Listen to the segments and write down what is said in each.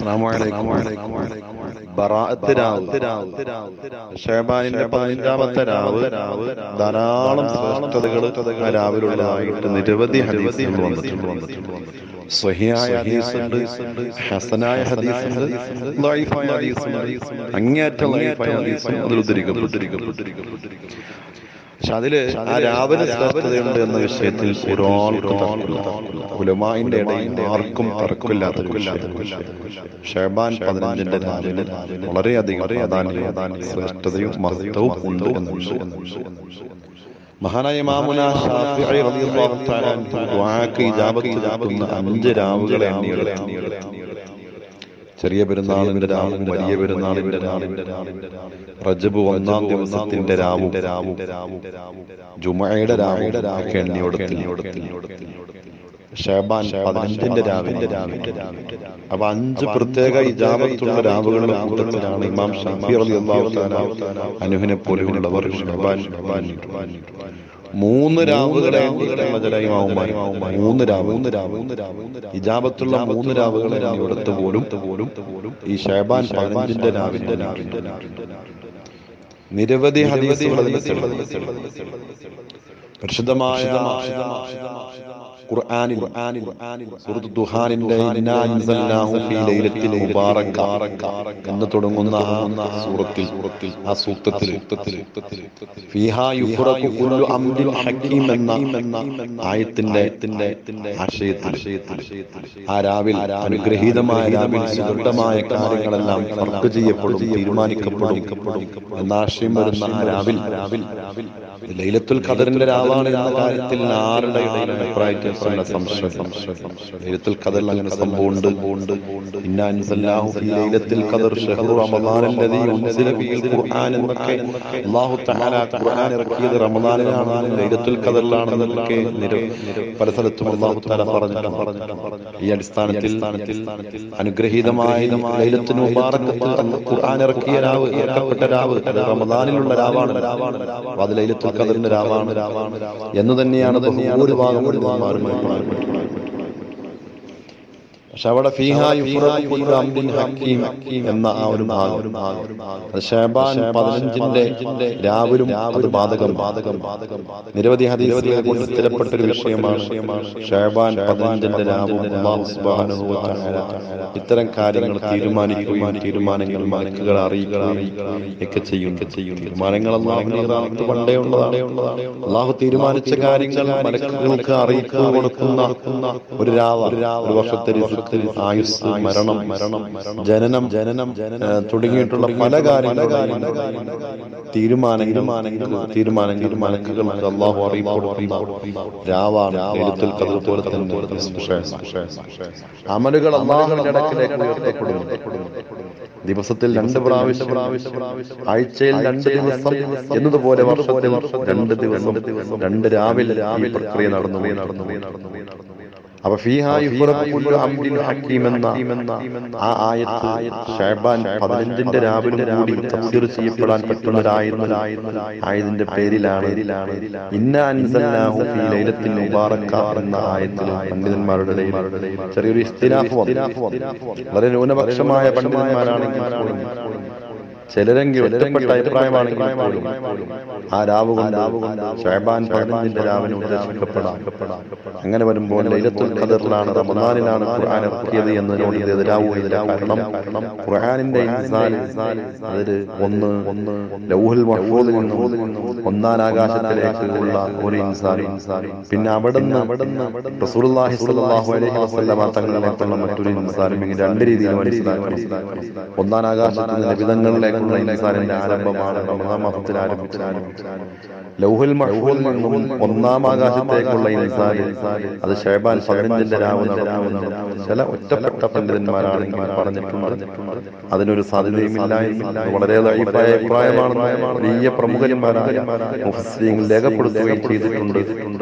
അസ്സലാമു അലൈക്കും ബറാഅത്ത് രാവ് ഷഹബാനിന്റെ പതിനഞ്ചാമത്തെ രാവ് ധാരാളം ശ്രേഷ്ഠതകൾ ആ രാവിലുള്ളതായിട്ട് നിരവധി ഹദീസുകൾ വന്നിട്ടുണ്ട് സ്വഹിയായ ഹദീസുണ്ട് ഹസനായ ഹദീസുണ്ട് ലൈഫായ ഹദീസുണ്ട് അങ്ങേയറ്റം ലൈഫായ ഹദീസും അതിൽ ഉദ്ധരിക്കപ്പെട്ടിരിക്കപ്പെട്ടിരിക്കപ്പെട്ടിരിക്കപ്പെട്ടു പക്ഷെ അതില് ആ രാവിലെ ശ്രേഷ്ഠതയുണ്ട് എന്ന വിഷയത്തിൽ ഒരാൾക്കും തർക്കമില്ല ഉലമായിന്റെ ഇടയിൽ ആർക്കും തർക്കമില്ലാത്ത ഷെബാൻ പതിനഞ്ചിന്റെ രാവിലെ വളരെയധികം പ്രാധാന്യവും ശ്രേഷ്ഠതയും മഹത്വവും ഉണ്ട് എന്ന വിഷയം മഹാനായ ഇമാമുന ഷാഫിഈ റളിയല്ലാഹു തആല അൻഹു ദുആക്ക് ഇജാബത്ത് കിട്ടുന്ന അഞ്ച് രാവുകളെ എണ്ണിയെടുത്തു ചെറിയ പെരുന്നാളിന്റെ രാവും വലിയ പെരുന്നാളിന്റെ രാവും റജബ് ഒന്നാം ദിവസത്തിന്റെ രാവും ജുമയുടെ രാവും ഒക്കെ എണ്ണിയോടത്തിൽ ഷേബാൻ പതിനഞ്ചിന്റെ രാവിന്റെ രാവിന്റെ അപ്പൊ അഞ്ച് പ്രത്യേക ഇജാബത്തുള്ള രാവുകളുടെ കൂട്ടത്തിലാണ് ഇമാം ഷാഫി റളിയല്ലാഹു തആല അനുഹിനെ പോലെയുള്ളവർ ഷേബാൻ മൂന്ന് രാവുകളെ മൂന്ന് രാവ് മൂന്ന് രാവ് ഇജാബത്തുള്ള മൂന്ന് രാവുകളെ ഇവിടുത്തെ പോലും പോലും ഈ ഷേബാൻ പതിനഞ്ചിന്റെ രാവിന്റെ രാവിന്റെ നിരവധി ഹദീസുകൾ പരിശുദ്ധമായ ഖുർആനിൽ സൂറത്ത് ദുഹാനിന്റെ ഇന്നാ അൻസൽനാഹു ഫീ ലൈലത്തിൽ മുബാറക എന്ന് തുടങ്ങുന്ന ആ സൂറത്തിൽ ആ സൂക്തത്തിൽ ഫീഹാ യുഫ്റഖു കുല്ലു അംരിൻ ഹക്കീം എന്ന ആയത്തിന്റെ ആശയത്തിൽ ആ രാവിൽ അനുഗ്രഹീതമായ രാവിൽ സുദൃഢമായ കാര്യങ്ങളെല്ലാം ഫർക്ക് ചെയ്യപ്പെടും തീരുമാനിക്കപ്പെടും എന്ന ആശയം വരുന്ന ആ രാവിൽ രാവിൽ ലൈലത്തുൽ ഖദറിന്റെ രാവാണ് എന്ന കാര്യത്തിൽ ആരുടെ ഇടയിൽ അഭിപ്രായത്തിൽ സംശയം ലൈലത്തുൽ ഖദറിൽ അങ്ങനെ സംഭവമുണ്ട് ഇന്നാ അൻസൽനാഹു ഫീ ലൈലത്തുൽ ഖദർ ഷഹ്റു റമളാൻ അല്ലദീ ഉൻസില ഫീൽ ഖുർആൻ എന്നൊക്കെ അല്ലാഹു തആല ഖുർആൻ ഇറക്കിയത് റമളാനിലാണ് ലൈലത്തുൽ ഖദറിലാണെന്നൊക്കെ പല സ്ഥലത്തും അല്ലാഹു തആല പറഞ്ഞിട്ടുണ്ട് ഈ അടിസ്ഥാനത്തിൽ അനുഗ്രഹീതമായ ലൈലത്തുൽ മുബാറക്കത്തിൽ ഖുർആൻ ഇറക്കിയ രാവ് ഇറക്കപ്പെട്ട രാവ് അത് റമളാനിലുള്ള രാവാണ് അത് ലൈലത്തുൽ ഖദറിന്റെ രാവാണ് എന്ന് തന്നെയാണ് ഭൂരിഭാഗം പണ്ഡിതന്മാരും അഭിപ്രായപ്പെട്ടിട്ടുള്ളത് പക്ഷെ അവിടെ എന്ന ആ ഒരു ഭാഗം അത് ഷാബാൻ പതിനഞ്ചിന്റെ രാവിലും അത് ബാധകം ബാധകം നിരവധി ഹദീസുകളെ കൊണ്ട് സ്ഥിരപ്പെട്ട ഒരു വിഷയമാണ് ഷാബാൻ പതിനഞ്ചിന്റെ രാവും അല്ലാഹു സുബ്ഹാനഹു വ തആല ഇത്തരം കാര്യങ്ങൾ തീരുമാനിക്കുകയും തീരുമാനങ്ങൾ മലക്കുകൾ അറിയിക്കുകയും ഒക്കെ ചെയ്യും തീരുമാനങ്ങൾ അള്ളാഹു പണ്ടേ ഉള്ളതാണ് അള്ളാഹു തീരുമാനിച്ച കാര്യങ്ങൾ മലക്കുകൾക്ക് അറിയിക്കുക കൊടുക്കുന്ന ഒരു രാവ ഒരു വർഷത്തെ റിസ്ക്, ആയുസ് മരണം മരണം ജനനം ജനനം തുടങ്ങിയിട്ടുള്ള പല കാര്യങ്ങളും തീരുമാനങ്ങൾ തീരുമാനങ്ങൾ മലക്കുകൾക്ക് അള്ളാഹു അറിയിപ്പ് കൊടുക്കുന്ന രാവാണ് എഴുത്തിൽ കഥ പോലെ തന്നെ അമലുകൾ അള്ളാഹുവിന്റെ ഇടക്കിലേക്ക് ഉയർത്തപ്പെടുന്നു ദിവസത്തിൽ രണ്ട് പ്രാവശ്യം ആഴ്ചയിൽ രണ്ട് ദിവസം എന്നതുപോലെ വർഷത്തിൽ രണ്ട് ദിവസം രണ്ട് രാവിലെ ഈ പ്രക്രിയ നടന്നു നടന്നു നടന്നു അപ്പൊ ഫീഹാ യുഫ്റഖു കുല്ലു അംരിൻ ഹക്കീം എന്ന ആ ആയത്ത് ഷഅബാൻ പതിനഞ്ചിന്റെ രാവിലും കൂടി തഫ്സീർ ചെയ്യപ്പെടാൻ പറ്റുന്ന ഒരു ആയതിന്റെ പേരിലാണ് ഇന്ന അൻസൽനാഹു ഫീ ലൈലത്തിൽ മുബാറക എന്ന ആയത്തിൽ പണ്ഡിതന്മാരുടെ ഇടയിൽ ചെറിയൊരു ഇഖ്തിലാഫ് വന്നു വളരെ ന്യൂനപക്ഷമായ പണ്ഡിതന്മാരാണെങ്കിൽ പോലും ചിലരെങ്കിലും ഒറ്റപ്പെട്ട അഭിപ്രായമാണെങ്കിൽ പോലും ആ രാവ് കൊണ്ട് ഷഹബാൻ പതിനഞ്ചിന്റെ രാവിനെ ഉദ്ദേശിക്കപ്പെടാം അങ്ങനെ വരുമ്പോൾ ലൈലത്തുൽ ഖദറിലാണ് റമദാനിലാണ് ഖുർആൻ ഇറക്കിയത് എന്നതിനോട് ഇത് എതിരാവുകയില്ല കാരണം ഖുർആനിന്റെ ഇൻസാൽ അതില് ഒന്ന് ഒന്ന് ലൗഹുൽ മഹ്ഫൂദിൽ നിന്നും ഒന്നാം ആകാശത്തിലേക്ക് ഉള്ള ഒരു ഇൻസാൻ പിന്നെ അവിടുന്ന് അവിടുന്ന് റസൂലുള്ളാഹി സ്വല്ലല്ലാഹു അലൈഹി വസല്ലമ തങ്ങളിലേക്കുള്ള മറ്റൊരു ഇൻസാനും ഇങ്ങനെ രണ്ട് രീതിയിൽ മനസ്സിലാക്കണം ഒന്നാം ആകാശത്തിൽ നിന്ന് വിധങ്ങളിലേക്കുള്ള ഇൻസാനിന്റെ ആരംഭമാണ് റമദാൻ മാസത്തിൽ ആരംഭിച്ചത് ലൗഹുൽ മഹ്ഫൂദിൽ നിന്നും ഒന്നാം ആകാശത്തേക്കുള്ള ഇൻസാൻ അത് ഷേബാൻ പതിനഞ്ചിന്റെ രാവ് നടന്നു ചില ഒറ്റപ്പെട്ട പണ്ഡിതന്മാരാണെങ്കിൽ പറഞ്ഞിട്ടുണ്ട് അതിനൊരു സാധ്യതയും ഇല്ലായിരുന്നു വളരെ ലൈഫായ അഭിപ്രായമാണ് വലിയ പ്രമുഖന്മാരായ മുഫസ്ലിങ്ങൾ രേഖപ്പെടുത്തുകയും ചെയ്തിട്ടുണ്ട്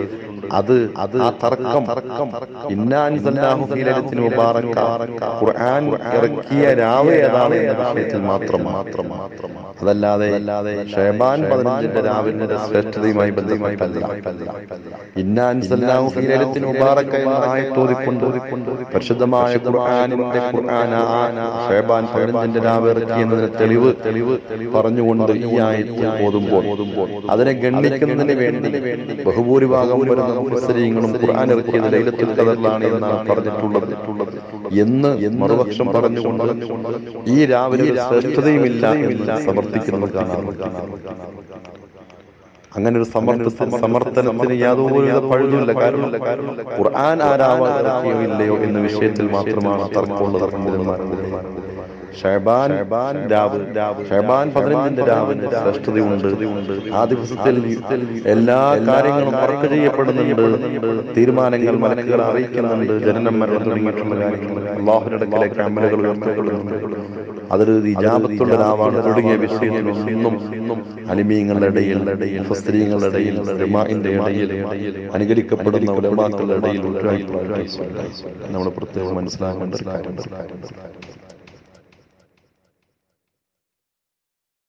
അത് അത് ആ തർക്കം ഇന്നാൻ സല്ലാഹു ഫീ ലൈലത്തിൻ മുബാറക ഖുർആൻ ഇറക്കിയ രാവ് ഏതാണ് എന്ന വിഷയത്തിൽ മാത്രം മാത്രം മാത്രം അതല്ലാതെ അല്ലാതെ ഷേബാൻ പതിനഞ്ചിന്റെ രാവിന്റെ ശ്രേഷ്ഠതയുമായി ബന്ധപ്പെട്ടല്ല ഇന്നാൻ സല്ലാഹു ഫീ ലൈലത്തിൻ മുബാറക എന്ന ആയത്തോതിക്കൊണ്ട് പരിശുദ്ധമായ ഖുർആനിന്റെ ഖുർആൻ ഷേബാൻ പതിനഞ്ചിന്റെ രാവ് ഇറക്കിയെന്നതിന് തെളിവ് തെളിവ് പറഞ്ഞുകൊണ്ട് ഈ ആയത്തിൽ ഓതുമ്പോൾ അതിനെ ഗണ്ണിക്കുന്നതിന് വേണ്ടി ബഹുഭൂരിഭാഗം വരുന്ന മുഫസ്സിരീങ്ങളും ഖുർആൻ ഇറക്കിയത് ലൈലത്തുൽ ഖദറിലാണ് എന്നാണ് പറഞ്ഞിട്ടുള്ളത് എന്ന് മറുപക്ഷം പറഞ്ഞുകൊണ്ട് ഈ രാവിലെ ഒരു ശ്രേഷ്ഠതയുമില്ല എന്ന് സമർത്ഥിക്കുന്നത് കാണാറുണ്ട് അങ്ങനെ ഒരു സമർത്ഥ സമർത്ഥനത്തിന് യാതൊരു പഴുതുമില്ല കാരണം ഖുർആൻ ആരാവാതിറക്കിയോ ഇല്ലയോ എന്ന വിഷയത്തിൽ മാത്രമാണ് തർക്കമുള്ളത് പണ്ഡിതന്മാർ ഷഹബാൻ രാവ് ഷഹബാൻ പതിനഞ്ചിന്റെ രാവിന് ശ്രേഷ്ഠതയുണ്ട് ആ ദിവസത്തിൽ എല്ലാ കാര്യങ്ങളും വർക്ക് ചെയ്യപ്പെടുന്നുണ്ട് തീരുമാനങ്ങൾ മലക്കുകൾ അറിയിക്കുന്നുണ്ട് ജനനം മരണം തുടങ്ങിയിട്ടുള്ള കാര്യങ്ങൾ അള്ളാഹുനടക്കിലേക്ക് അമലുകൾ ഉയർത്തപ്പെടുന്നുണ്ട് അതൊരു ഇജാബത്തുള്ള രാവാണ് തുടങ്ങിയ വിഷയങ്ങളൊന്നും അലിമീങ്ങളുടെ ഇടയിൽ മുഫസ്ത്രീങ്ങളുടെ ഇടയിൽ ഉലമാഇന്റെ ഇടയിൽ അനുകരിക്കപ്പെടുന്ന ഉലമാക്കളുടെ ഇടയിൽ നമ്മൾ പ്രത്യേകം മനസ്സിലാക്കേണ്ട ഒരു കാര്യം